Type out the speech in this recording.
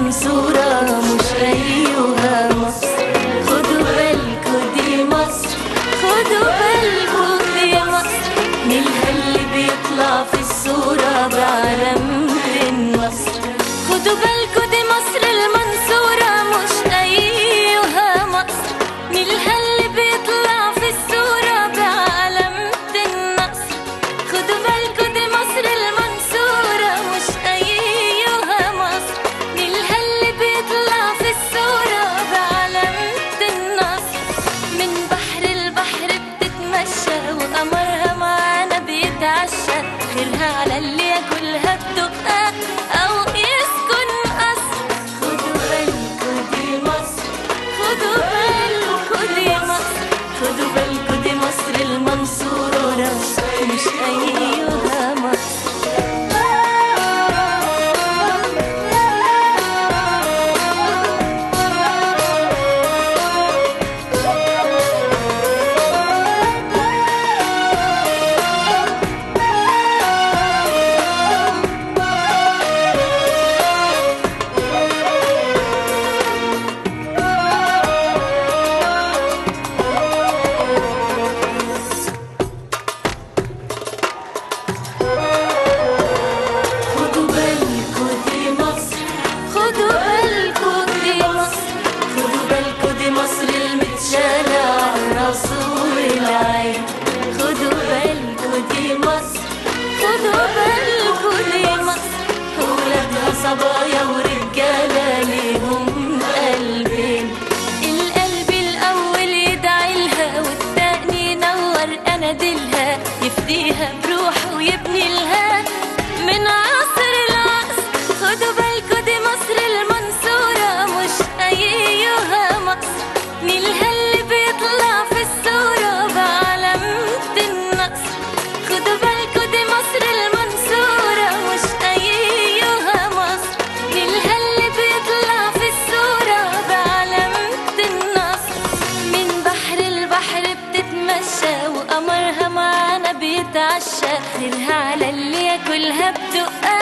المنصورة مش أيها مصر خدوا بالكوا دي مصر خدوا بالكوا دي مصر نيلها اللي بيطلع في الصورة بعلامة النصر خدوا بالكوا دي مصر المنصورة مش أيها مصر نيلها اللي بيطلع في الصورة بعلامة النصر خدوا بالكوا دي مصر المنصورة مش أيها مصر نيلها اللي بيطلع في الصورة بعلامة النصر من بحر البحر بتتمشى وقمرها معانا بيتعشى خيرها على اللي ياكلها بدقة أو يسكن قصر خدوا بالكوا دي مصر خدوا بالكوا دي مصر خدوا بالكوا دي مصر المنصورة مش أيها مصر خدوا بالكوا دي مصر خدوا بالكوا دي مصر خدوا بالكوا دي مصر المتشالة على رسول العين خدوا بالكوا دي مصر خدوا بالكوا دي مصر ولادها صبايا ورجالة ليهم قلبين القلب الأول يدعي لها والتاني ينور أناديلها يفديها بروحه ويبني لها من عصر العصر خدوا بالكوا دي مصر المنصورة مش أيها مصر نيلها اللي بيطلع في الصورة بعلامة النصر خدوا بالكوا دي مصر المنصورة مش أيها مصر نيلها اللي بيطلع في الصورة بعلامة النصر من بحر البحر بتتمشى وقمرها معانا بيتعشى خيرها على اللي ياكلها بدقة